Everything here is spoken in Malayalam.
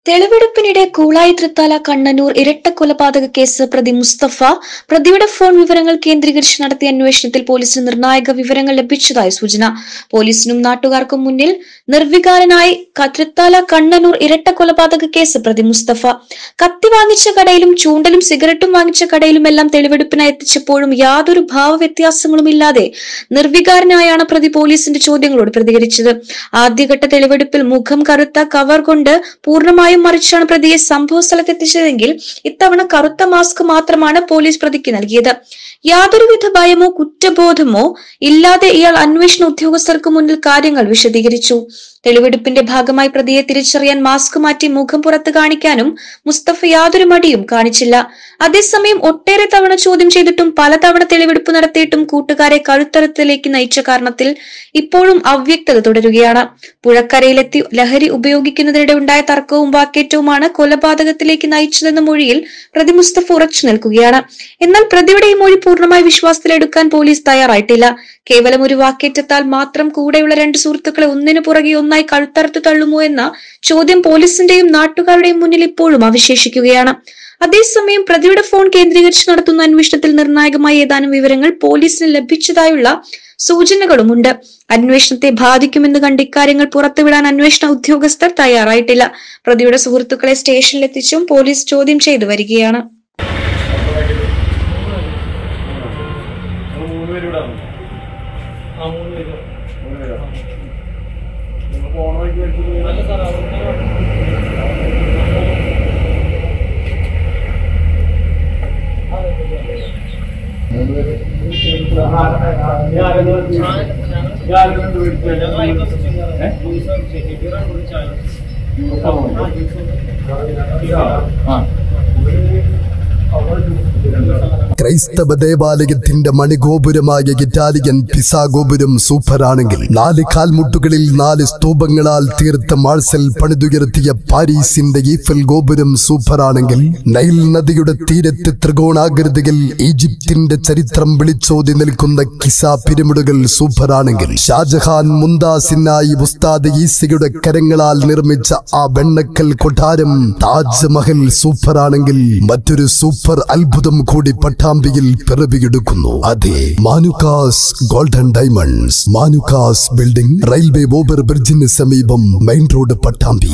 തെളിവെടുപ്പിനിടെ കൂളായി തൃത്താല കണ്ണനൂർ ഇരട്ട കൊലപാതക കേസ് പ്രതി മുസ്തഫ പ്രതിയുടെ ഫോൺ വിവരങ്ങൾ കേന്ദ്രീകരിച്ച് നടത്തിയ അന്വേഷണത്തിൽ പോലീസിന് നിർണായക വിവരങ്ങൾ ലഭിച്ചതായി സൂചന പോലീസിനും നാട്ടുകാർക്കും മുന്നിൽ നിർവികാരനായി ക- തൃത്താല കണ്ണനൂർ ഇരട്ട കൊലപാതക കേസ് പ്രതി മുസ്തഫ കത്തി വാങ്ങിച്ച കടയിലും ചൂണ്ടലും സിഗരറ്റും വാങ്ങിച്ച കടയിലുമെല്ലാം തെളിവെടുപ്പിനായി എത്തിച്ചപ്പോഴും യാതൊരു ഭാവവ്യത്യാസങ്ങളും ഇല്ലാതെ നിർവികാരനായാണ് പ്രതി പോലീസിന്റെ ചോദ്യങ്ങളോട് പ്രതികരിച്ചത് ആദ്യഘട്ട തെളിവെടുപ്പിൽ മുഖം കറുത്ത കവർ കൊണ്ട് പൂർണ്ണമായും മറിച്ചാണ് പ്രതിയെ സംഭവ സ്ഥലത്തെത്തിച്ചതെങ്കിൽ ഇത്തവണ കറുത്ത മാസ്ക് മാത്രമാണ് പോലീസ് പ്രതിക്ക് നൽകിയത് യാതൊരുവിധ ഭയമോ കുറ്റബോധമോ ഇല്ലാതെ ഇയാൾ അന്വേഷണ ഉദ്യോഗസ്ഥർക്ക് മുന്നിൽ കാര്യങ്ങൾ വിശദീകരിച്ചു തെളിവെടുപ്പിന്റെ ഭാഗമായി പ്രതിയെ തിരിച്ചറിയാൻ മാസ്ക് മാറ്റി മുഖം പുറത്ത് കാണിക്കാനും മുസ്തഫ യാതൊരു മടിയും കാണിച്ചില്ല അതേസമയം ഒട്ടേറെ തവണ ചോദ്യം ചെയ്തിട്ടും പലതവണ തെളിവെടുപ്പ് നടത്തിയിട്ടും കൂട്ടുകാരെ കഴുത്തരത്തിലേക്ക് നയിച്ച കാരണത്തിൽ ഇപ്പോഴും അവ്യക്തത തുടരുകയാണ് പുഴക്കരയിലെത്തി ലഹരി ഉപയോഗിക്കുന്നതിനിടെ ഉണ്ടായ തർക്കവും വാക്കേറ്റവുമാണ് കൊലപാതകത്തിലേക്ക് നയിച്ചതെന്ന മൊഴിയിൽ പ്രതി മുസ്തഫ ഉറച്ചു നിൽക്കുകയാണ് എന്നാൽ പ്രതിയുടെ ഈ മൊഴി പൂർണ്ണമായി വിശ്വാസത്തിലെടുക്കാൻ പോലീസ് തയ്യാറായിട്ടില്ല കേവലം ഒരു വാക്കേറ്റത്താൽ മാത്രം കൂടെയുള്ള രണ്ട് സുഹൃത്തുക്കളെ ഒന്നിനു പുറകെ ഒന്നായി കഴുത്തറുത്തു തള്ളുമോ എന്ന ചോദ്യം പോലീസിന്റെയും നാട്ടുകാരുടെയും മുന്നിൽ ഇപ്പോഴും അവശേഷിക്കുകയാണ് അതേസമയം പ്രതിയുടെ ഫോൺ കേന്ദ്രീകരിച്ച് നടത്തുന്ന അന്വേഷണത്തിൽ നിർണായകമായ ഏതാനും വിവരങ്ങൾ പോലീസിന് ലഭിച്ചതായുള്ള സൂചനകളുമുണ്ട് അന്വേഷണത്തെ ബാധിക്കുമെന്ന് കണ്ട് ഇക്കാര്യങ്ങൾ പുറത്തുവിടാൻ അന്വേഷണ ഉദ്യോഗസ്ഥർ തയ്യാറായിട്ടില്ല പ്രതിയുടെ സുഹൃത്തുക്കളെ സ്റ്റേഷനിലെത്തിച്ചും പോലീസ് ചോദ്യം ചെയ്തു വരികയാണ് നിങ്ങൾ മൂന്ന് പേര് ഇവിടെ വന്നു ആ മൂന്ന് പേര് മൂന്ന് പേരോ നിങ്ങൾ പോണ വഴിക്ക് വെച്ചിട്ട് അല്ല സാർ അവിടെ മൂന്ന് പേര് ഞാനെന്ന് ഞാനെന്ന് വിളിച്ചു ഏ? ആ ക്രൈസ്തവ ദേവാലയത്തിന്റെ മണിഗോപുരമായ ഇറ്റാലിയൻ പിസാ ഗോപുരം സൂപ്പറാണെങ്കിൽ നാല് കാൽമുട്ടുകളിൽ നാല് സ്തൂപങ്ങളാൽ തീർത്ത മാഴ്സൽ പണിതുയർത്തിയ പാരീസിന്റെ ഈഫൽ ഗോപുരം സൂപ്പറാണെങ്കിൽ നൈൽ നദിയുടെ തീരത്ത് ത്രികോണാകൃതിയിൽ ഈജിപ്തിന്റെ ചരിത്രം വിളിച്ചോതി നിൽക്കുന്ന കിസ പിരമിഡുകൾ സൂപ്പറാണെങ്കിൽ ഷാജഹാൻ മുന്താസിനായി ഉസ്താദ് ഈസയുടെ കരങ്ങളാൽ നിർമ്മിച്ച ആ വെണ്ണക്കൽ കൊട്ടാരം താജ്മഹൽ സൂപ്പറാണെങ്കിൽ മറ്റൊരു സൂപ്പർ അത്ഭുതം കൂടി പട്ടാമ്പിയിൽ പിറവിയെടുക്കുന്നു അതെ Manukkas golden diamonds Manukkas building railway over ബ്രിഡ്ജിന് സമീപം മെയിൻ റോഡ് പട്ടാമ്പി